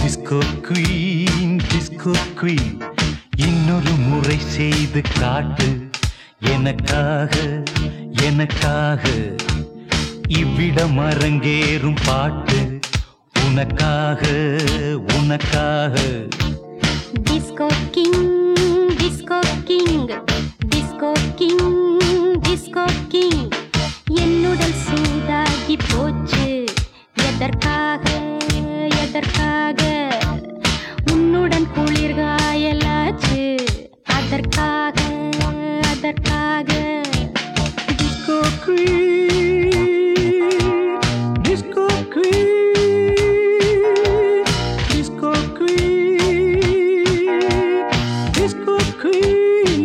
disco queen disco queen இன்னொரு முறை செய்து காட்டு எனக்காக எனக்காக இவ்விடம் அரங்கேறும் பாட்டு உனக்காக உனக்காக disco king disco king disco king disco king என்னுடல் சூடாகி போச்சு எதற்காக எதற்காக உன்னுடன் குளிர்காயலாச்சு அதற்காக அதற்காக disco queen disco queen disco queen disco queen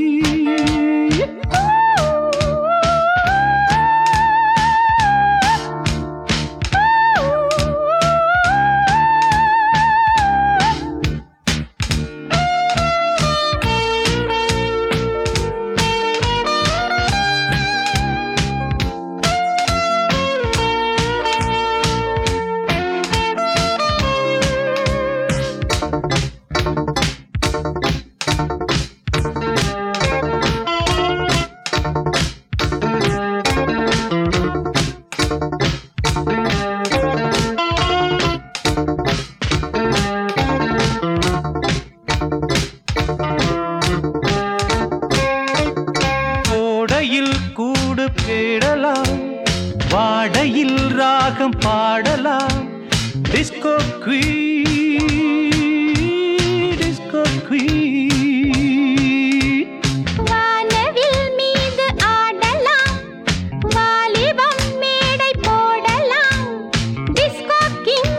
கோடையில் கூடு தேடலாம் வாடையில் ராகம் பாடலாம் டிஸ்கோ குயின் டிஸ்கோ குயின் வானவில் மீது ஆடலாம் வாலிபம் மேடை போடலாம் disco king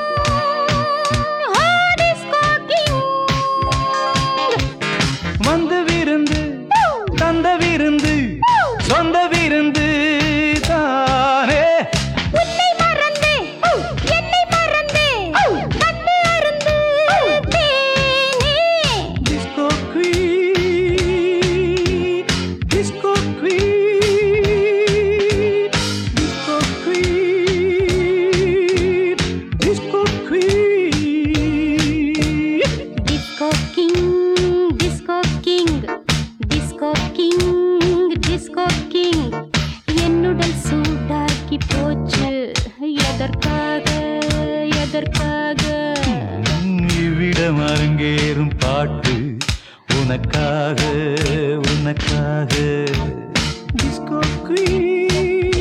oh disco king வந்து விருந்து தந்த விருந்து சொந்த விருந்து தானே உன்னை மறந்து என்னை மறந்து வந்து அருந்து தேனே disco queen disco queen disco queen disco queen disco king disco king disco king disco king என்னுடல் சூடாக்கி போச்சு எதற்காக எதற்காக இவ்விடம் அரங்கேறும் பாட்டு உனக்காக உனக்காக டிஸ்கோ குயின்